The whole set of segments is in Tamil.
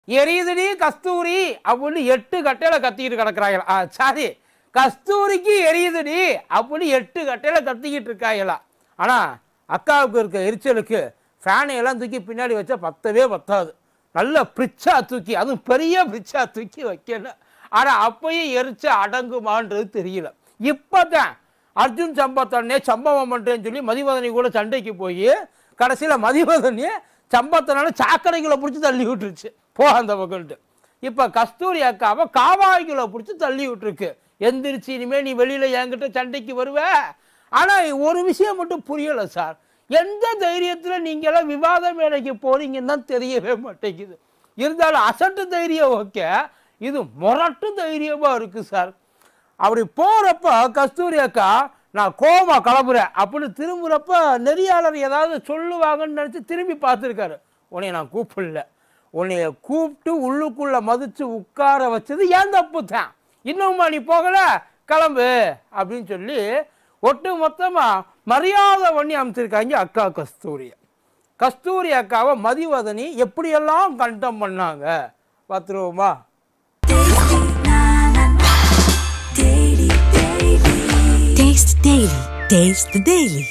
எரியுதுடி கஸ்தூரி அப்படின்னு எட்டு கட்டையில கத்திக்கிட்டு கிடக்குறாங்களா ஆ சாரி கஸ்தூரிக்கு எரியுதுடி அப்படின்னு எட்டு கட்டையில கத்திக்கிட்டு இருக்காங்களா ஆனா அக்காவுக்கு இருக்க எரிச்சலுக்கு ஃபேனை எல்லாம் தூக்கி பின்னாடி வச்சா பத்தவே பத்தாது நல்ல பிரிச்சா தூக்கி அதுவும் பெரிய பிரிச்சா தூக்கி வைக்கல ஆனா அப்பயும் எரிச்ச அடங்குமான்றது தெரியல இப்பதான் அர்ஜுன் சம்பத்தனே சம்பவம் பண்றேன்னு சொல்லி மதிவதனி கூட சண்டைக்கு போய் கடைசியில மதிவதனி சம்பத்தனால சாக்கடைக்குள்ள பிடிச்சி தள்ளி விட்டுருச்சு போ அந்த பக்கம்ட்டு இப்ப கஸ்தூரி அக்காவை காவாய்க்குள்ள பிடிச்சி தள்ளி விட்டுருக்கு எந்திரிச்சு இனிமே நீ வெளியில என்கிட்ட சண்டைக்கு வருவ ஆனா ஒரு விஷயம் மட்டும் புரியல சார் எந்த தைரியத்துல நீங்க எல்லாம் விவாத மேடைக்கு போறீங்கன்னு தான் தெரியவே மாட்டேங்குது இருந்தாலும் அசட்டு தைரியம் ஓகே இது முரட்டு தைரியமா இருக்கு சார் அப்படி போறப்ப கஸ்தூரி அக்கா நான் கோமா கிளம்புறேன் அப்படின்னு திரும்புறப்ப நெறியாளர் ஏதாவது சொல்லுவாங்கன்னு நினைச்சு திரும்பி பார்த்துருக்காரு உன்னைய நான் கூப்பிடல உன்னைய கூப்பிட்டு உள்ளுக்குள்ள மதிச்சு உட்கார வச்சது ஏன் தப்பு தான் இன்னும்மா நீ போகல கிளம்பு அப்படின்னு சொல்லி ஒட்டு மொத்தமா மரியாதை பண்ணி அமைச்சிருக்காங்க அக்கா கஸ்தூரிய கஸ்தூரி அக்காவை மதிவதனி எப்படியெல்லாம் கண்டம் பண்ணாங்க பார்த்துருவோமா Taste Daily. Taste the Daily.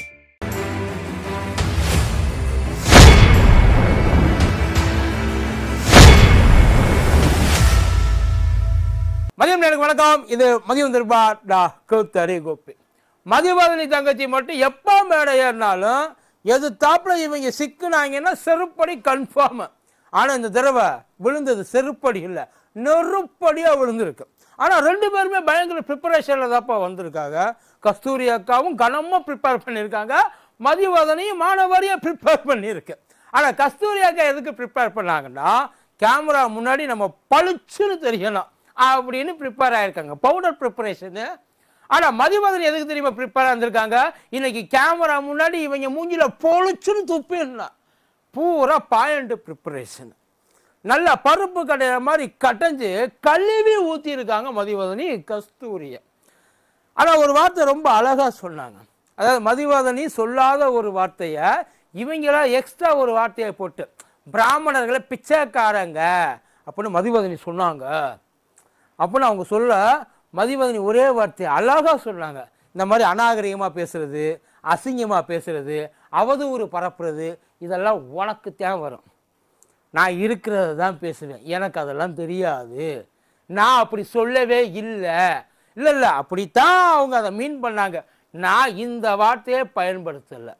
மதியம் நேருக்கு வணக்கம் இது மதியம் திருப்பா டா கூத்தரி கோப்பி மதிவதனி தங்கச்சி மட்டும் எப்போ மேடை ஏறினாலும் எது தாப்புல இவங்க சிக்குனாங்கன்னா செருப்படி கன்ஃபார்ம் ஆனால் இந்த தடவை விழுந்தது செருப்படி இல்லை நெருப்படியாக விழுந்திருக்கு ஆனால் ரெண்டு பேருமே பயங்கர ப்ரிப்பரேஷனில் தான்ப்பா வந்திருக்காங்க கஸ்தூரி அக்காவும் கனமாக ப்ரிப்பேர் பண்ணியிருக்காங்க மதிவதனையும் மாணவரியாக ப்ரிப்பேர் பண்ணியிருக்கு ஆனால் கஸ்தூரி அக்கா எதுக்கு ப்ரிப்பேர் பண்ணாங்கன்னா கேமரா முன்னாடி நம்ம பளிச்சுன்னு தெரியணும் அப்படின்னு ப்ரிப்பேர் ஆயிருக்காங்க பவுடர் ப்ரிப்பரேஷனு ஆனால் மதிவதன் எதுக்கு தெரியுமா ப்ரிப்பேர் ஆயிருந்திருக்காங்க இன்னைக்கு கேமரா முன்னாடி இவங்க மூஞ்சில பொழிச்சுன்னு துப்பிடலாம் பூரா பாயிண்ட் ப்ரிப்பரேஷன் நல்ல பருப்பு கடையிற மாதிரி கடைஞ்சு கழுவி ஊற்றிருக்காங்க மதிவதனி கஸ்தூரிய ஆனால் ஒரு வார்த்தை ரொம்ப அழகாக சொன்னாங்க அதாவது மதிவதனி சொல்லாத ஒரு வார்த்தையை இவங்களா எக்ஸ்ட்ரா ஒரு வார்த்தையை போட்டு பிராமணர்களை பிச்சைக்காரங்க அப்படின்னு மதிவதனி சொன்னாங்க அப்படின்னு அவங்க சொல்ல மதிவதனி ஒரே வார்த்தை அழகாக சொன்னாங்க இந்த மாதிரி அநாகரிகமாக பேசுறது அசிங்கமாக பேசுறது அவதூறு பரப்புறது இதெல்லாம் உனக்கு தேவை வரும் நான் இருக்கிறத தான் பேசுவேன் எனக்கு அதெல்லாம் தெரியாது நான் அப்படி சொல்லவே இல்லை இல்லை இல்லை அப்படித்தான் அவங்க அதை மீன் பண்ணாங்க நான் இந்த வார்த்தையை பயன்படுத்தலை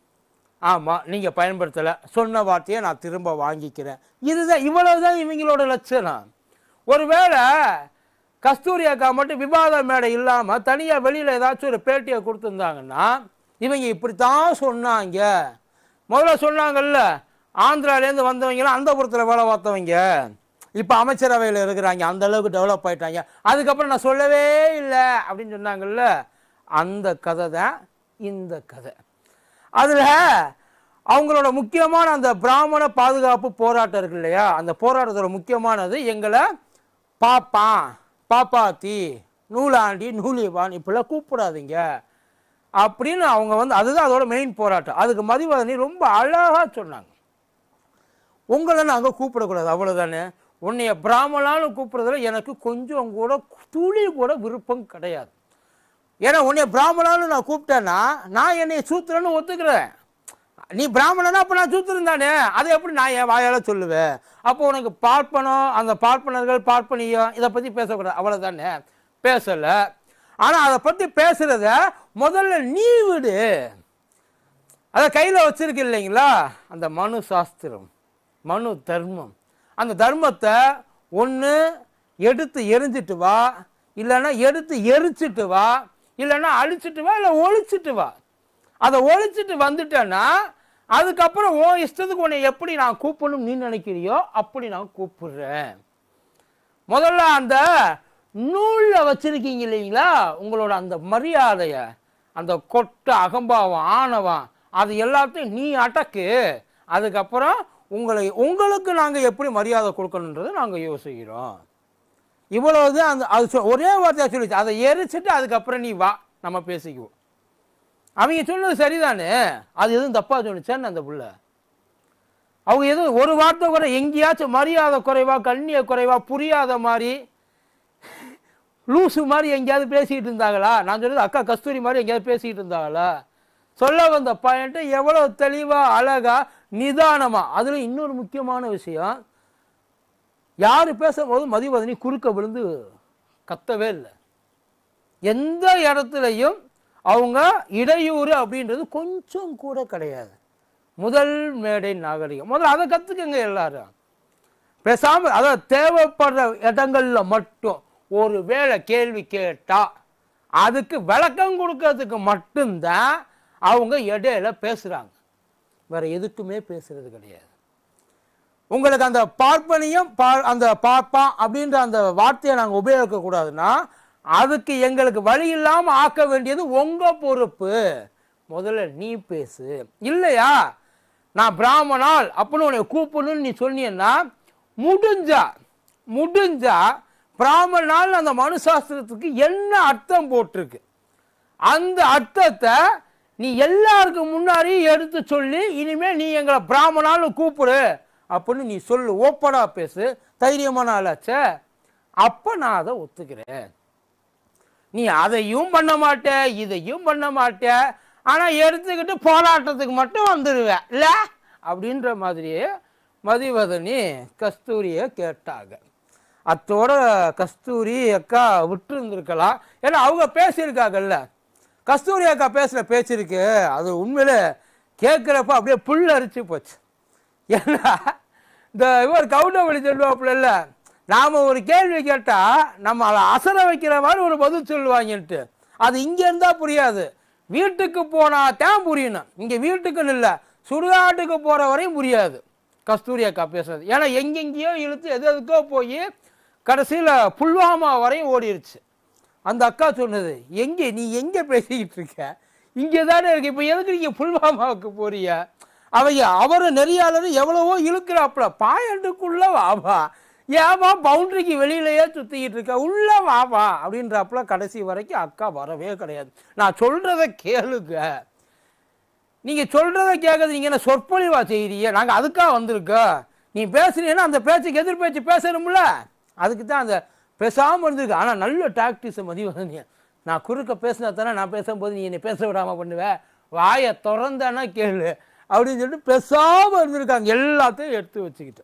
ஆமாம் நீங்கள் பயன்படுத்தலை சொன்ன வார்த்தையை நான் திரும்ப வாங்கிக்கிறேன் இதுதான் இவ்வளவு தான் இவங்களோட லட்சணம் ஒருவேளை கஸ்தூரி அக்கா மட்டும் விவாத மேடை இல்லாமல் தனியாக வெளியில் ஏதாச்சும் ஒரு பேட்டியை கொடுத்துருந்தாங்கன்னா இவங்க இப்படித்தான் சொன்னாங்க முதல்ல சொன்னாங்கல்ல ஆந்திராலேருந்து வந்தவங்களாம் அந்த புறத்தில் வேலை பார்த்தவங்க இப்போ அமைச்சரவையில் இருக்கிறாங்க அந்த அளவுக்கு டெவலப் ஆயிட்டாங்க அதுக்கப்புறம் நான் சொல்லவே இல்லை அப்படின்னு சொன்னாங்கல்ல அந்த கதை தான் இந்த கதை அதில் அவங்களோட முக்கியமான அந்த பிராமண பாதுகாப்பு போராட்டம் இருக்கு இல்லையா அந்த போராட்டத்தோட முக்கியமானது எங்களை பாப்பான் பாப்பாத்தி நூலாண்டி நூலிவான் இப்படிலாம் கூப்பிடாதீங்க அப்படின்னு அவங்க வந்து அதுதான் அதோட மெயின் போராட்டம் அதுக்கு மதிவதனி ரொம்ப அழகாக சொன்னாங்க உங்களை நாங்கள் கூப்பிடக்கூடாது அவ்வளோதானே உன்னைய பிராமணான்னு கூப்பிடுறதுல எனக்கு கொஞ்சம் கூட துளி கூட விருப்பம் கிடையாது ஏன்னா உன்னைய பிராமணான்னு நான் கூப்பிட்டேன்னா நான் என்னை சூத்திரன்னு ஒத்துக்கிறேன் நீ பிராமணனா அப்போ நான் சூத்திரம் தானே அதை எப்படி நான் என் வாயால் சொல்லுவேன் அப்போ உனக்கு பார்ப்பனம் அந்த பார்ப்பனர்கள் பார்ப்பனியம் இதை பற்றி பேசக்கூடாது அவ்வளோதானே பேசலை ஆனால் அதை பற்றி பேசுகிறத முதல்ல நீ விடு அதை கையில் வச்சிருக்கு இல்லைங்களா அந்த மனு சாஸ்திரம் மனு தர்மம் அந்த தர்மத்தை ஒன்று எடுத்து எரிஞ்சிட்டு வா இல்லைன்னா எடுத்து எரிச்சிட்டு வா இல்லைன்னா அழிச்சிட்டு வா இல்லை ஒழிச்சிட்டு வா அதை ஒழிச்சிட்டு வந்துட்டேன்னா அதுக்கப்புறம் உன் இஷ்டத்துக்கு உன்னை எப்படி நான் கூப்பிடணும் நீ நினைக்கிறியோ அப்படி நான் கூப்பிடுறேன் முதல்ல அந்த நூலில் வச்சிருக்கீங்க இல்லைங்களா உங்களோட அந்த மரியாதையை அந்த கொட்ட அகம்பாவம் ஆணவம் அது எல்லாத்தையும் நீ அடக்கு அதுக்கப்புறம் உங்களை உங்களுக்கு நாங்கள் எப்படி மரியாதை கொடுக்கணுன்றதை நாங்கள் யோசிக்கிறோம் இவ்வளவு அந்த அது சொ- ஒரே வார்த்தையாக சொல்லிச்சு அதை எரிச்சிட்டு அதுக்கப்புறம் நீ வா நம்ம பேசிக்குவோம் அவங்க சொன்னது சரிதானே அது எதுவும் தப்பாக சொன்னிச்சான்னு அந்த புள்ள அவங்க எதுவும் ஒரு வார்த்தை கூட எங்கேயாச்சும் மரியாதை குறைவா கண்ணிய குறைவா புரியாத மாதிரி லூசு மாதிரி எங்கேயாவது பேசிக்கிட்டு இருந்தாங்களா நான் சொல்றது அக்கா கஸ்தூரி மாதிரி எங்கேயாவது பேசிக்கிட்டு இருந்தாங்களா சொல்ல வந்த பாயிண்ட்டு எவ்வளோ தெளிவாக அழகா நிதானமாக அதில் இன்னொரு முக்கியமான விஷயம் யார் பேசும்போது மதிவதனி குறுக்க விழுந்து கத்தவே இல்லை எந்த இடத்துலையும் அவங்க இடையூறு அப்படின்றது கொஞ்சம் கூட கிடையாது முதல் மேடை நாகரிகம் முதல்ல அதை கற்றுக்கங்க எல்லாரும் பேசாமல் அதாவது தேவைப்படுற இடங்கள்ல மட்டும் ஒரு வேளை கேள்வி கேட்டா அதுக்கு விளக்கம் கொடுக்கறதுக்கு மட்டும்தான் அவங்க இடையில பேசுகிறாங்க வேற எதுக்குமே பேசுறது கிடையாது உங்களுக்கு அந்த பார்ப்பனியம் பா அந்த பார்ப்பான் அப்படின்ற அந்த வார்த்தையை நாங்கள் உபயோகிக்க கூடாதுன்னா அதுக்கு எங்களுக்கு வழி இல்லாமல் ஆக்க வேண்டியது உங்கள் பொறுப்பு முதல்ல நீ பேசு இல்லையா நான் பிராமணால் அப்படின்னு உன்னை கூப்பிடணும்னு நீ சொன்னீன்னா முடிஞ்சா முடிஞ்சா பிராமணால் அந்த மனுசாஸ்திரத்துக்கு என்ன அர்த்தம் போட்டிருக்கு அந்த அர்த்தத்தை நீ எல்லாருக்கும் முன்னாடி எடுத்து சொல்லி இனிமே நீ எங்களை பிராமணான்னு கூப்பிடு அப்படின்னு நீ சொல்லு ஓப்பனா பேசு தைரியமான ஆளாச்சே அப்போ நான் அதை ஒத்துக்கிறேன் நீ அதையும் பண்ண மாட்ட இதையும் பண்ண மாட்ட ஆனால் எடுத்துக்கிட்டு போராட்டத்துக்கு மட்டும் வந்துடுவ இல்லை அப்படின்ற மாதிரியே மதிவதனி கஸ்தூரியை கேட்டாங்க அத்தோட கஸ்தூரி அக்கா விட்டு இருந்திருக்கலாம் ஏன்னா அவங்க பேசியிருக்காங்கல்ல கஸ்தூரி அக்கா பேசுகிற பேச்சிருக்கு அது உண்மையில கேட்குறப்ப அப்படியே புல் அரிச்சு போச்சு ஏன்னா இந்த இவர் கவுண்டமணி சொல்லுவாப்புல நாம் ஒரு கேள்வி கேட்டால் நம்ம அதை அசர வைக்கிற மாதிரி ஒரு பதில் சொல்லுவாங்கன்ட்டு அது இங்கே இருந்தால் புரியாது வீட்டுக்கு போனால் தான் புரியணும் இங்கே வீட்டுக்குன்னு இல்லை சுடுகாட்டுக்கு போகிற வரையும் புரியாது கஸ்தூரி அக்கா பேசுறது ஏன்னா எங்கெங்கேயோ இழுத்து எது எதுக்கோ போய் கடைசியில் புல்வாமா வரையும் ஓடிடுச்சு அந்த அக்கா சொன்னது எங்கே நீ எங்கே பேசிக்கிட்டு இருக்க இங்கே தானே இருக்கு இப்போ எதுக்கு நீங்கள் புல்வாமாவுக்கு போறிய அவங்க அவர் நெறியாளர் எவ்வளவோ இழுக்கிறாப்புல பாயண்டுக்குள்ள வாவா ஏமா பவுண்டரிக்கு வெளியிலேயே சுற்றிக்கிட்டு இருக்க உள்ள வாவா அப்படின்றாப்புல கடைசி வரைக்கும் அக்கா வரவே கிடையாது நான் சொல்கிறத கேளுங்க நீங்கள் சொல்கிறத கேட்கறது நீங்கள் என்ன சொற்பொழிவா செய்கிறீங்க நாங்கள் அதுக்காக வந்திருக்கோம் நீ பேசுறீங்கன்னா அந்த பேச்சுக்கு எதிர் பேச்சு பேசணும்ல அதுக்கு தான் அந்த பேசாமல் இருந்திருக்கு ஆனால் நல்ல டாக்டிஸை மதிவதனிய நான் குறுக்க பேசினா தானே நான் பேசும்போது நீ என்னை பேச விடாமல் பண்ணுவ வாயை திறந்தானா கேளு அப்படின்னு சொல்லிட்டு பேசாமல் இருந்திருக்காங்க எல்லாத்தையும் எடுத்து வச்சுக்கிட்டு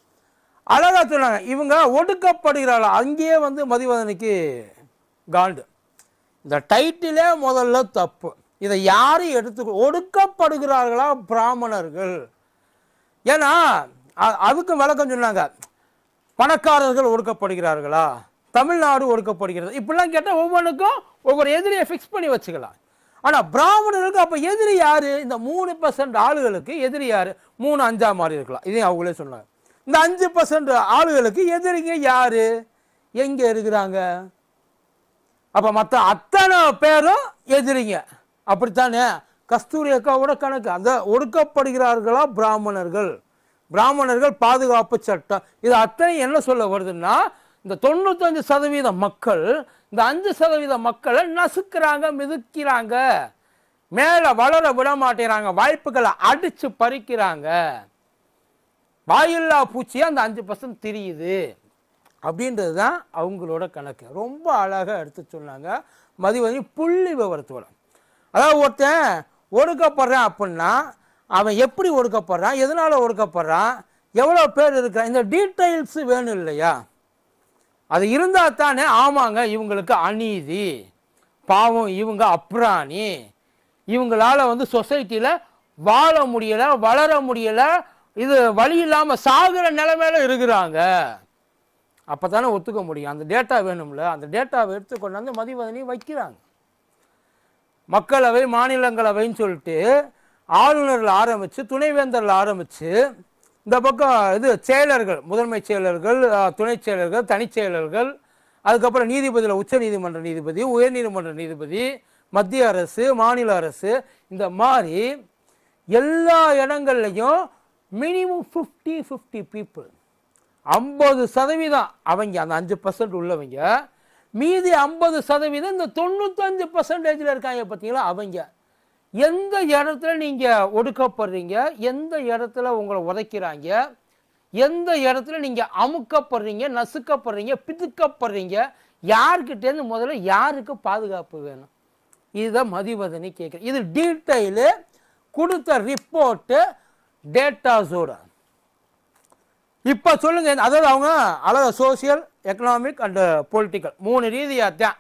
அழகா சொன்னாங்க இவங்க ஒடுக்கப்படுகிறாள் அங்கேயே வந்து மதிவதனிக்கு காண்டு இந்த டைட்டிலே முதல்ல தப்பு இதை யாரும் எடுத்து ஒடுக்கப்படுகிறார்களா பிராமணர்கள் ஏன்னா அ- அதுக்கு விளக்கம் சொன்னாங்க பணக்காரர்கள் ஒடுக்கப்படுகிறார்களா தமிழ்நாடு ஒடுக்கப்படுகிறது இப்படிலாம் கேட்டால் ஒவ்வொன்றுக்கும் ஒவ்வொரு எதிரியை ஃபிக்ஸ் பண்ணி வச்சுக்கலாம் ஆனால் பிராமணர்களுக்கு அப்போ எதிரி யாரு இந்த மூணு பர்சன்ட் ஆளுகளுக்கு எதிரி யாரு மூணு அஞ்சா மாதிரி இருக்கலாம் இதையும் அவங்களே சொன்னாங்க இந்த அஞ்சு பர்சன்ட் ஆளுகளுக்கு எதிரிங்க யாரு எங்கே இருக்கிறாங்க அப்போ மற்ற அத்தனை பேரும் எதிரிங்க அப்படித்தானே கஸ்தூரி அக்காவோட கணக்கு அந்த ஒடுக்கப்படுகிறார்களா பிராமணர்கள் பிராமணர்கள் பாதுகாப்பு சட்டம் இது அத்தனை என்ன சொல்ல வருதுன்னா இந்த தொண்ணூத்தஞ்சு சதவீத மக்கள் இந்த அஞ்சு சதவீத மக்களை நசுக்கிறாங்க மிதுக்கிறாங்க மேலே வளர விட மாட்டேறாங்க வாய்ப்புகளை அடிச்சு பறிக்கிறாங்க வாயில்லா பூச்சியா அந்த அஞ்சு பர்சன்ட் தெரியுது அப்படின்றது தான் அவங்களோட கணக்கு ரொம்ப அழகாக எடுத்து சொன்னாங்க மதிவதனி புள்ளி விவரத்தோட அதாவது ஒருத்தன் ஒடுக்கப்படுறான் அப்படின்னா அவன் எப்படி ஒடுக்கப்படுறான் எதனால் ஒடுக்கப்படுறான் எவ்வளோ பேர் இருக்கிறான் இந்த டீட்டெயில்ஸ் வேணும் இல்லையா அது இருந்தால் தானே ஆமாங்க இவங்களுக்கு அநீதி பாவம் இவங்க அப்ராணி இவங்களால வந்து சொசைட்டியில் வாழ முடியல வளர முடியல இது வழி இல்லாமல் சாகுற நிலைமையில இருக்கிறாங்க அப்போ தானே ஒத்துக்க முடியும் அந்த டேட்டா வேணும்ல அந்த டேட்டாவை எடுத்து கொண்டாந்து மதிவதனி வைக்கிறாங்க மக்களவை மாநிலங்களவைன்னு சொல்லிட்டு ஆளுநரில் ஆரம்பித்து துணைவேந்தரில் ஆரம்பித்து இந்த பக்கம் இது செயலர்கள் முதன்மை செயலர்கள் அஹ், துணைச் செயலர்கள் தனிச் செயலர்கள் அதுக்கப்புறம் நீதிபதியில் உச்ச நீதிமன்ற நீதிபதி உயர்நீதிமன்ற நீதிபதி மத்திய அரசு மாநில அரசு இந்த மாதிரி எல்லா இடங்கள்லையும் மினிமம் ஃபிஃப்டி ஃபிஃப்டி பீப்புள் ஐம்பது சதவீதம் அவங்க அந்த அஞ்சு பர்சன்ட் உள்ளவங்க மீதி ஐம்பது சதவீதம் இந்த தொண்ணூத்தஞ்சு பர்சன்டேஜில் இருக்காங்க பார்த்தீங்களா அவங்க எந்த இடத்துல நீங்க ஒடுக்கப்படுறீங்க எந்த இடத்துல உங்களை உதைக்கிறாங்க எந்த இடத்துல நீங்க அமுக்கப்படுறீங்க நசுக்கப்படுறீங்க பிதுக்கப்படுறீங்க யார்கிட்டேருந்து முதல்ல யாருக்கு பாதுகாப்பு வேணும் இதுதான் மதிவதனி கேட்குறேன் இது டீட்டெயிலு கொடுத்த ரிப்போர்ட்டு டேட்டாஸோட இப்போ சொல்லுங்க அதாவது அவங்க அழகாக சோசியல் எக்கனாமிக் அண்டு பொலிட்டிக்கல் மூணு ரீதியாக தான்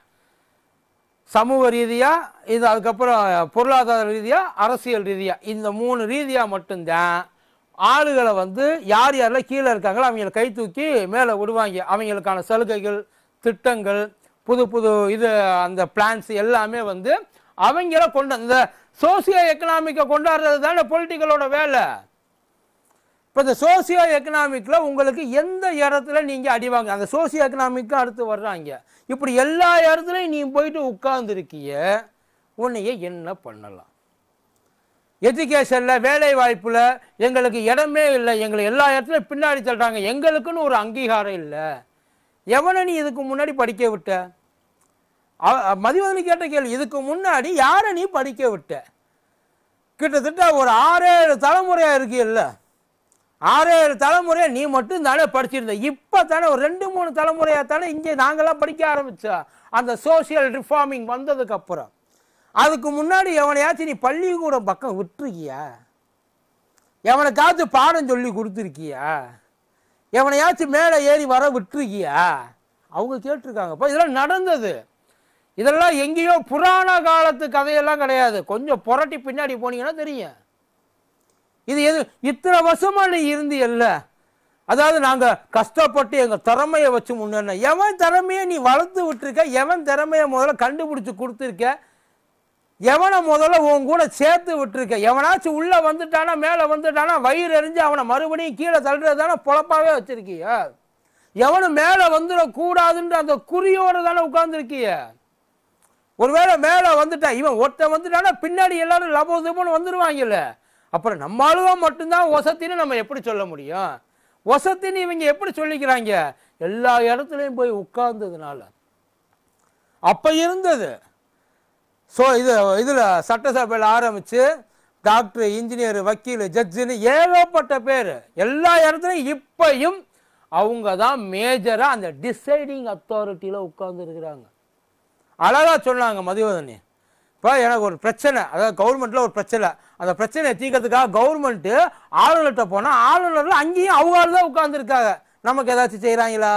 சமூக ரீதியாக இது அதுக்கப்புறம் பொருளாதார ரீதியாக அரசியல் ரீதியாக இந்த மூணு ரீதியாக மட்டும்தான் ஆளுகளை வந்து யார் யாரெல்லாம் கீழே இருக்காங்களோ அவங்கள கை தூக்கி மேலே விடுவாங்க அவங்களுக்கான சலுகைகள் திட்டங்கள் புது புது இது அந்த பிளான்ஸ் எல்லாமே வந்து அவங்கள கொண்டு இந்த சோசியோ எக்கனாமிக்கை கொண்டாடுறது தானே பொலிட்டிக்கலோட வேலை இப்போ இந்த சோசியோ எக்கனாமிக்கில் உங்களுக்கு எந்த இடத்துல நீங்கள் அடிவாங்க அந்த சோசியோ எக்கனாமிக்கு அடுத்து வர்றாங்க இப்படி எல்லா இடத்துலையும் நீ போயிட்டு உட்கார்ந்துருக்கிய உன்னைய என்ன பண்ணலாம் எஜுகேஷனில் வேலை வாய்ப்பில் எங்களுக்கு இடமே இல்லை எங்களை எல்லா இடத்துலையும் பின்னாடி தள்ளுறாங்க எங்களுக்குன்னு ஒரு அங்கீகாரம் இல்லை எவனை நீ இதுக்கு முன்னாடி படிக்க விட்ட அ- மதிவதனி கேட்ட கேள்வி இதுக்கு முன்னாடி யாரை நீ படிக்க விட்ட கிட்டத்தட்ட ஒரு ஆறேழு தலைமுறையாக இருக்கில்ல ஆறேழு தலைமுறையா நீ மட்டும் தானே படிச்சிருந்த இப்போ தானே ஒரு ரெண்டு மூணு தலைமுறையாக தானே இங்கே நாங்களாம் படிக்க ஆரம்பித்தோம் அந்த சோஷியல் ரிஃபார்மிங் வந்ததுக்கு அப்புறம் அதுக்கு முன்னாடி எவனையாச்சும் நீ பள்ளிக்கூடம் பக்கம் விட்டுருக்கியா எவனுக்காச்சும் பாடம் சொல்லி கொடுத்துருக்கியா எவனையாச்சும் மேலே ஏறி வர விட்டுருக்கியா அவங்க கேட்டிருக்காங்கப்பா இதெல்லாம் நடந்தது இதெல்லாம் எங்கேயோ புராண காலத்து கதையெல்லாம் கிடையாது கொஞ்சம் புரட்டி பின்னாடி போனீங்கன்னா தெரியும் இது எது இத்தனை வருஷமா நீ இருந்தியல்ல அதாவது நாங்கள் கஷ்டப்பட்டு எங்கள் திறமையை வச்சு முன்னேறின எவன் திறமையை நீ வளர்த்து விட்டுருக்க எவன் திறமையை முதல்ல கண்டுபிடிச்சு கொடுத்துருக்க எவனை முதல்ல உன் கூட சேர்த்து விட்டுருக்க எவனாச்சும் உள்ளே வந்துட்டானா மேலே வந்துட்டானா வயிறு எரிஞ்சு அவனை மறுபடியும் கீழே தள்ளுறது தானே பொழப்பாவே வச்சிருக்கிய எவனும் மேலே வந்துடக்கூடாதுன்ற அந்த குறியோடு தானே உட்காந்துருக்கிய ஒருவேளை மேலே வந்துட்டா இவன் ஒருத்தன் வந்துட்டானா பின்னாடி எல்லாரும் லபோ திபோன்னு வந்துடுவாங்கல்ல அப்புறம் நம்ம ஆளுவா மட்டும்தான் ஒசத்தின்னு நம்ம எப்படி சொல்ல முடியும் ஒசத்தின்னு இவங்க எப்படி சொல்லிக்கிறாங்க எல்லா இடத்துலையும் போய் உட்கார்ந்ததுனால அப்போ இருந்தது ஸோ இது இதில் சட்டசபையில் ஆரம்பித்து டாக்டர் இன்ஜினியர் வக்கீல் ஜட்ஜுன்னு ஏகப்பட்ட பேர் எல்லா இடத்துலையும் இப்பையும் அவங்க தான் மேஜராக அந்த டிசைடிங் அத்தாரிட்டியில் உட்கார்ந்துருக்குறாங்க அழகா சொன்னாங்க மதிவதனி இப்போ எனக்கு ஒரு பிரச்சனை அதாவது கவர்மெண்ட்டில் ஒரு பிரச்சனை அந்த பிரச்சனையை தீர்க்கறதுக்காக கவர்மெண்ட்டு ஆளுநர்கிட்ட போனால் ஆளுநரில் அங்கேயும் அவங்க ஆள் தான் உட்காந்துருக்காங்க நமக்கு ஏதாச்சும் செய்கிறாங்களா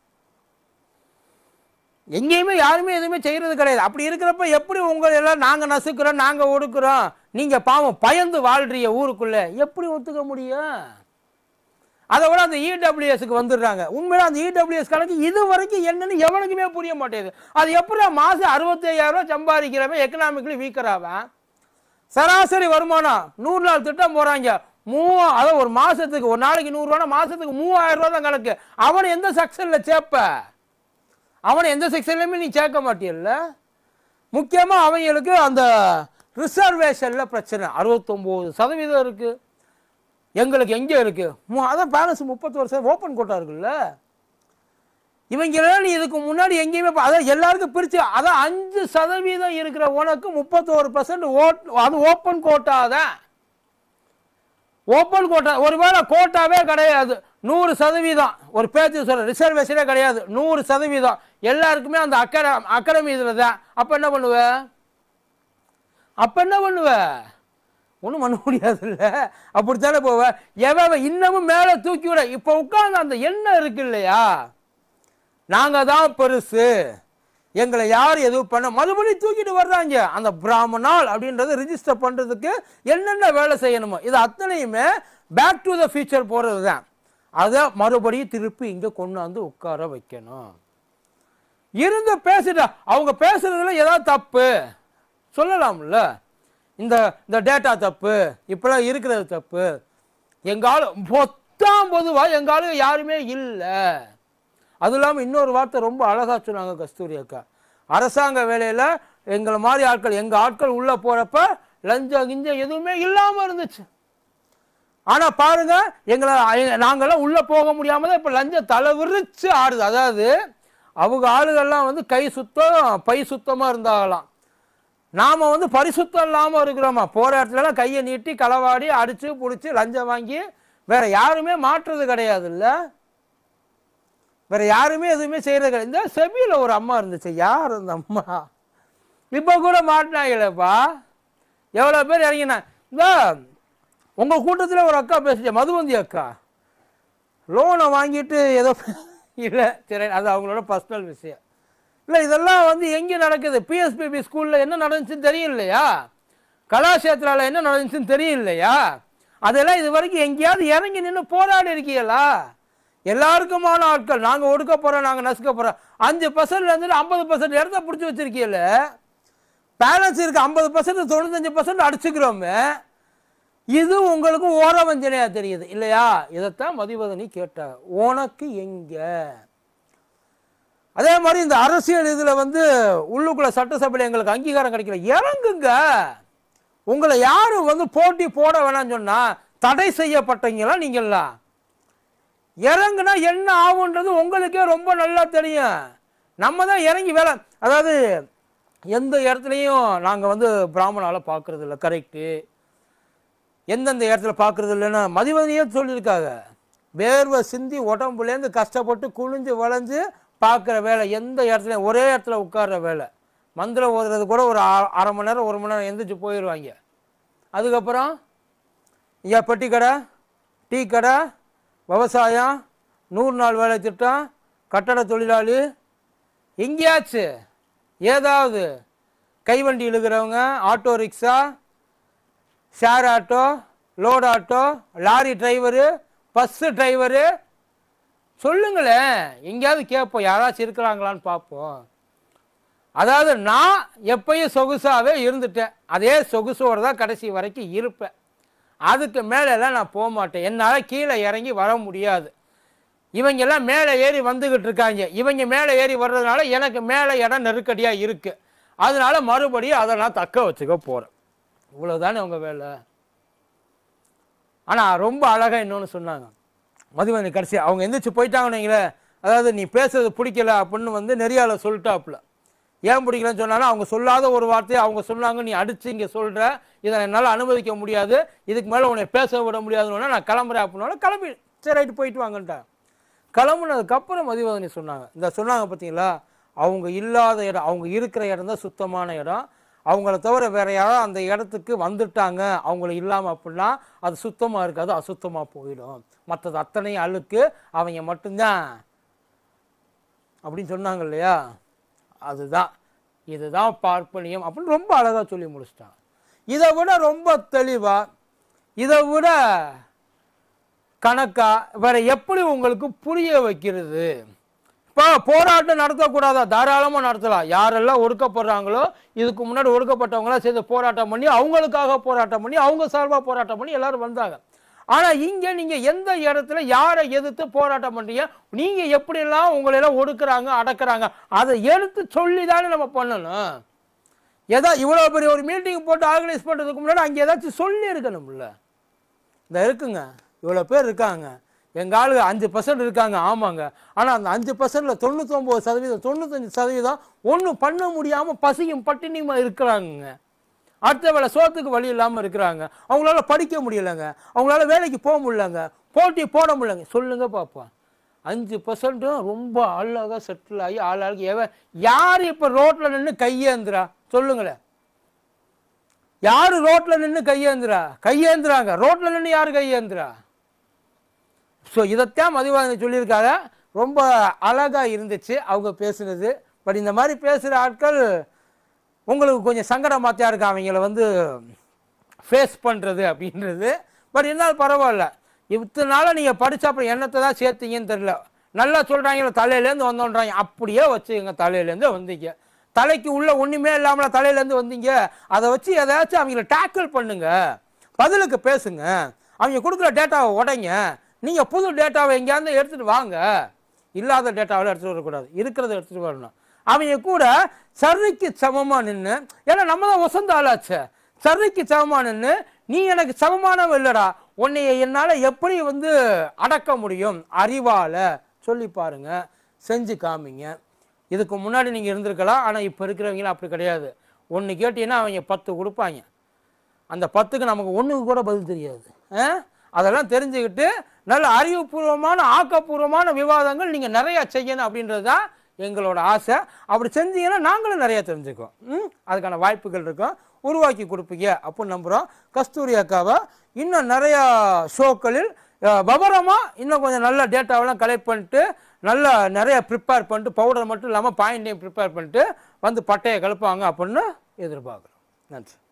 எங்கேயுமே யாருமே எதுவுமே செய்கிறது கிடையாது அப்படி இருக்கிறப்ப எப்படி உங்களை எல்லாம் நாங்கள் நசுக்கிறோம் நாங்கள் ஒடுக்குறோம் நீங்கள் பாவம் பயந்து வாழ்றீங்க ஊருக்குள்ளே எப்படி ஒத்துக்க முடியும் அதை விட அந்த இடபிள்யூஎஸ்க்கு வந்துடுறாங்க உண்மையில அந்த இடபிள்யூஎஸ் கணக்கு இது வரைக்கும் என்னன்னு எவனுக்குமே புரிய மாட்டேங்குது அது எப்படி மாதம் அறுபத்தையாயிரம் ரூபாய் சம்பாதிக்கிறவன் எக்கனாமிக்கலி வீக்கராவன் சராசரி வருமானம் நூறு நாள் திட்டம் போகிறாங்க மூவா அதாவது ஒரு மாதத்துக்கு ஒரு நாளைக்கு நூறுரூவா மாதத்துக்கு மூவாயிரம் ரூபா தான் கணக்கு அவனை எந்த செக்ஷனில் சேர்ப்ப அவனை எந்த செக்ஷன்லையுமே நீ சேர்க்க மாட்டியல்ல முக்கியமாக அவங்களுக்கு அந்த ரிசர்வேஷனில் பிரச்சனை அறுபத்தொம்போது சதவீதம் இருக்குது எங்களுக்கு எங்கே இருக்குது அதான் பேலன்ஸ் முப்பத்தி வருஷம் ஓப்பன் கோட்டா இருக்குல்ல இவங்களெல்லாம் நீ இதுக்கு முன்னாடி எங்கேயுமே பா- அதான் எல்லாருக்கும் பிரித்து அதான் அஞ்சு சதவீதம் இருக்கிற உனக்கு முப்பத்தோரு பர்சன்ட் ஓட் அது ஓப்பன் கோட்டா தான் ஓப்பன் கோட்டா ஒருவேளை கோட்டாவே கிடையாது நூறு சதவீதம் ஒரு பேச்சு சொல்ற ரிசர்வேஷனே கிடையாது நூறு சதவீதம் எல்லாருக்குமே அந்த அக்கட அகாடமி இதில் தான் அப்போ என்ன பண்ணுவ அப்போ என்ன பண்ணுவ ஒன்றும் பண்ண முடியாதுல்ல அப்படித்தானே போவ எவன் இன்னமும் மேலே தூக்கி விட இப்போ உட்கார்ந்து அந்த எண்ணம் இருக்கு இல்லையா நாங்கள் தான் பெருசு எங்களை யார் எதுவும் பண்ண மறுபடியும் தூக்கிட்டு வர்றாங்க அந்த பிராமணால் அப்படின்றத ரிஜிஸ்டர் பண்ணுறதுக்கு என்னென்ன வேலை செய்யணுமோ இது அத்தனையுமே பேக் டு த ஃபியூச்சர் போகிறது தான் அதை மறுபடியும் திருப்பி இங்கே கொண்டு வந்து உட்கார வைக்கணும் இருந்து பேசிட்டா அவங்க பேசுறதுல ஏதாவது தப்பு சொல்லலாம்ல இந்த இந்த டேட்டா தப்பு இப்பெல்லாம் இருக்கிறது தப்பு எங்கால மொத்தம் பொதுவாக எங்கால யாருமே இல்லை அது இல்லாமல் இன்னொரு வார்த்தை ரொம்ப அழகா சொன்னாங்க கஸ்தூரி அக்கா அரசாங்க வேலையில் எங்களை மாதிரி ஆட்கள் எங்கள் ஆட்கள் உள்ளே போகிறப்ப லஞ்சம் கிஞ்சம் எதுவுமே இல்லாமல் இருந்துச்சு ஆனால் பாருங்க எங்களை எங்க- நாங்கெல்லாம் உள்ளே போக முடியாம தான் இப்போ லஞ்சம் தலை விரிச்சு ஆடுது அதாவது அவங்க ஆளுகள்லாம் வந்து கை சுத்தம் பை சுத்தமாக இருந்தாங்களாம் நாம் வந்து பரிசுத்தம் இல்லாமல் இருக்கிறோமா போகிற இடத்துலலாம் கையை நீட்டி களவாடி அடித்து பிடிச்சி லஞ்சம் வாங்கி வேற யாருமே மாற்றுறது கிடையாது இல்லை வேற யாருமே எதுவுமே செய்யறது கிடையாது இந்த செபியில் ஒரு அம்மா இருந்துச்சு யார் அந்த அம்மா இப்போ கூட மாட்டினாங்களேப்பா எவ்வளோ பேர் இறங்கினா இந்த உங்கள் கூட்டத்தில் ஒரு அக்கா பேசுச்சு மதுவந்தி அக்கா லோனை வாங்கிட்டு ஏதோ இல்லை சரி அது அவங்களோட பர்சனல் விஷயம் இல்லை இதெல்லாம் வந்து எங்கே நடக்குது பிஎஸ்பிபி ஸ்கூலில் என்ன நடந்துச்சுன்னு தெரியும் இல்லையா கலாஷேத்ராவில் என்ன நடந்துச்சுன்னு தெரியும் இல்லையா அதெல்லாம் இது வரைக்கும் எங்கேயாவது இறங்கி நின்று போராடி இருக்கீங்களா எல்லாருக்குமான ஆட்கள் நாங்கள் ஒடுக்க போகிறோம் நாங்கள் நசுக்க போகிறோம் அஞ்சு பர்சன்ட் இருந்துட்டு ஐம்பது பர்சன்ட் இடத்த பிடிச்சி வச்சிருக்கீங்கள பேலன்ஸ் இருக்கு ஐம்பது பர்சன்ட் தொண்ணூத்தஞ்சு பர்சன்ட் அடிச்சுக்கிறோமே இது உங்களுக்கு ஓர வஞ்சனையா தெரியுது இல்லையா இதைத்தான் மதிவதனி கேட்டார் உனக்கு எங்க அதே மாதிரி இந்த அரசியல் இதுல வந்து உள்ளுக்குள்ள சட்டசபையில் எங்களுக்கு அங்கீகாரம் கிடைக்கல இறங்குங்க உங்களை யாரும் வந்து போட்டி போட வேணாம்னு சொன்னா தடை செய்யப்பட்டீங்களா நீங்களாம் இறங்குனா என்ன ஆகுன்றது உங்களுக்கே ரொம்ப நல்லா தெரியும் நம்ம தான் இறங்கி வேலை அதாவது எந்த இடத்துலையும் நாங்கள் வந்து பிராமணால பார்க்கறது இல்லை கரெக்டு எந்தெந்த இடத்துல பார்க்கறது இல்லைன்னா மதிவதனியே சொல்லியிருக்காங்க வேர்வை சிந்தி உடம்புலேருந்து கஷ்டப்பட்டு குனிஞ்சு வளைஞ்சு பார்க்குற வேலை எந்த இடத்துலையும் ஒரே இடத்துல உட்கார்ற வேலை மந்திரம் ஓதுறது கூட ஒரு அ- அரை மணி நேரம் ஒரு மணி நேரம் எந்திரிச்சு போயிடுவாங்க அதுக்கப்புறம் இங்கே பெட்டி கடை டீ கடை விவசாயம் நூறு நாள் வேலை திட்டம் கட்டட தொழிலாளி எங்கேயாச்சு ஏதாவது கைவண்டி இழுக்கிறவங்க auto rickshaw share auto load auto lorry driver bus driver சொல்லுங்களேன் எங்கேயாவது கேட்போம் யாராச்சும் இருக்கிறாங்களான்னு பார்ப்போம் அதாவது நான் எப்பயும் சொகுசாகவே இருந்துட்டேன் அதே சொகுசோடு தான் கடைசி வரைக்கும் இருப்பேன் அதுக்கு மேலெல்லாம் நான் போக மாட்டேன் என்னால் கீழே இறங்கி வர முடியாது இவங்க எல்லாம் மேலே ஏறி வந்துக்கிட்டு இருக்காங்க இவங்க மேலே ஏறி வர்றதுனால எனக்கு மேலே இடம் நெருக்கடியாக இருக்குது அதனால மறுபடியும் அதை நான் தக்க வச்சுக்க போகிறேன் இவ்வளோதானே உங்கள் வேலை ஆனால் ரொம்ப அழகாக இன்னொன்று சொன்னாங்க மதுவனி கடைசி அவங்க எந்திரிச்சு போயிட்டாங்கன்னு வைங்களேன் அதாவது நீ பேசுறது பிடிக்கல அப்படின்னு வந்து நெறியால சொல்லிட்டாப்புல ஏன் பிடிக்கலன்னு சொன்னாலும் அவங்க சொல்லாத ஒரு வார்த்தையை அவங்க சொன்னாங்க நீ அடிச்சு இங்கே சொல்கிற இதை என்னால் அனுமதிக்க முடியாது இதுக்கு மேலே உன்னை பேச விட முடியாதுன்னு நான் கிளம்புறேன் அப்படின்னா கிளம்பி சரி ரைட்டு போயிட்டு வாங்கன்ட்டான் கிளம்புனதுக்கப்புறம் மதிவதனி சொன்னாங்க இந்த சொன்னாங்க பார்த்தீங்களா அவங்க இல்லாத இடம் அவங்க இருக்கிற இடம் தான் சுத்தமான இடம் அவங்கள தவிர வேற யாராவது அந்த இடத்துக்கு வந்துட்டாங்க அவங்கள இல்லாமல் அப்படின்னா அது சுத்தமாக இருக்காது அசுத்தமாக போயிடும் மற்றது அத்தனையும் அழுக்கு அவங்க மட்டும்தான் அப்படின்னு சொன்னாங்க இல்லையா அதுதான் இதுதான் பார்ப்பனியம் அப்படின்னு ரொம்ப அழகாக சொல்லி முடிச்சிட்டாங்க இதை விட ரொம்ப தெளிவாக இதை விட கணக்கா வேற எப்படி உங்களுக்கு புரிய வைக்கிறது இப்போ போராட்டம் நடத்தக்கூடாதா தாராளமாக நடத்தலாம் யாரெல்லாம் ஒடுக்கப்படுறாங்களோ இதுக்கு முன்னாடி ஒடுக்கப்பட்டவங்களாம் சேர்ந்து போராட்டம் பண்ணி அவங்களுக்காக போராட்டம் பண்ணி அவங்க சார்பாக போராட்டம் பண்ணி எல்லாரும் வந்தாங்க ஆனால் இங்கே நீங்கள் எந்த இடத்துல யாரை எதிர்த்து போராட்டம் பண்ணுறீங்க நீங்கள் எப்படியெல்லாம் உங்களையெல்லாம் ஒடுக்குறாங்க அடக்குறாங்க அதை எடுத்து சொல்லி தானே நம்ம பண்ணணும் ஏதா இவ்வளோ பெரிய ஒரு மீட்டிங் போட்டு ஆர்கனைஸ் பண்ணுறதுக்கு முன்னாடி அங்கே ஏதாச்சும் சொல்லி இருக்கணும்ல இந்த இருக்குங்க இவ்வளோ பேர் இருக்காங்க எங்கள் ஆளு அஞ்சு பர்சன்ட் இருக்காங்க ஆமாங்க ஆனால் அந்த அஞ்சு பர்சன்டில் தொண்ணூத்தொம்பது சதவீதம் தொண்ணூத்தஞ்சு சதவீதம் ஒன்றும் பண்ண முடியாமல் பசியும் பட்டினியுமா இருக்கிறாங்கங்க அடுத்த வேலை சோத்துக்கு வழி இல்லாமல் இருக்கிறாங்க அவங்களால படிக்க முடியலைங்க அவங்களால வேலைக்கு போக முடியலங்க போட்டி போட முடியலங்க சொல்லுங்க பாப்பா அஞ்சு பர்சன்ட்டும் ரொம்ப அழகாக செட்டில் ஆகி ஆளாளுக்கு எவன் யார் இப்போ ரோட்டில் நின்று கையேந்துறா சொல்லுங்களேன் யாரு ரோட்ல நின்று கையேந்துறா கையேந்துறாங்க ரோட்ல நின்று யாரு கையேந்துறா ஸோ இதைத்தான் மதிவாதனை சொல்லியிருக்காங்க ரொம்ப அழகா இருந்துச்சு அவங்க பேசுனது பட் இந்த மாதிரி பேசுகிற ஆட்கள் உங்களுக்கு கொஞ்சம் சங்கடமாத்தியா இருக்கு அவங்கள வந்து ஃபேஸ் பண்ணுறது அப்படின்றது பட் இருந்தாலும் பரவாயில்ல இத்தனை நாளாக நீங்கள் படிச்ச அப்புறம் என்னத்தை தான் சேர்த்தீங்கன்னு தெரியல நல்லா சொல்கிறாங்களோ தலையிலேருந்து வந்தோன்றாங்க அப்படியே வச்சுக்கோங்க தலையிலேருந்து வந்தீங்க தலைக்கு உள்ள ஒன்றுமே இல்லாமல தலையிலேருந்து வந்தீங்க அதை வச்சு எதாச்சும் அவங்கள டேக்கிள் பண்ணுங்க பதிலுக்கு பேசுங்க அவங்க கொடுக்குற டேட்டாவை உடைங்க நீங்கள் புது டேட்டாவை எங்கேயாவது எடுத்துகிட்டு வாங்க இல்லாத டேட்டாவில் எடுத்துகிட்டு வரக்கூடாது இருக்கிறத எடுத்துகிட்டு வரணும் அவங்க கூட சரிக்கு சமமாக நின்று ஏன்னா நம்ம தான் வசந்த ஆளாச்சே சரிக்கு சமமாக நின்று நீ எனக்கு சமமானவன் இல்லைடா உன்னைய என்னால் எப்படி வந்து அடக்க முடியும் அறிவால சொல்லி பாருங்க செஞ்சு காமிங்க இதுக்கு முன்னாடி நீங்கள் இருந்திருக்கலாம் ஆனால் இப்போ இருக்கிறவங்களாம் அப்படி கிடையாது ஒன்று கேட்டீங்கன்னா அவங்க பத்து கொடுப்பாங்க அந்த பத்துக்கு நமக்கு ஒன்றுக்கு கூட பதில் தெரியாது ஆ? அதெல்லாம் தெரிஞ்சுக்கிட்டு நல்ல அறிவுபூர்வமான ஆக்கப்பூர்வமான விவாதங்கள் நீங்கள் நிறையா செய்யணும் அப்படின்றது தான் எங்களோட ஆசை அப்படி செஞ்சீங்கன்னா நாங்களும் நிறையா தெரிஞ்சுக்குவோம் ம்? அதுக்கான வாய்ப்புகள் இருக்கும் உருவாக்கி கொடுப்பீங்க அப்படின்னு நம்புகிறோம் கஸ்தூரி அக்காவை இன்னும் நிறையா ஷோக்களில் விவரமாக இன்னும் கொஞ்சம் நல்ல டேட்டாவெல்லாம் கலெக்ட் பண்ணிட்டு நல்லா நிறைய ப்ரிப்பேர் பண்ணிட்டு பவுடர் மட்டும் இல்லாமல் பாயிண்டையும் ப்ரிப்பேர் பண்ணிட்டு வந்து பட்டையை கலப்பாங்க அப்படின்னு எதிர்பார்க்குறோம் நன்றி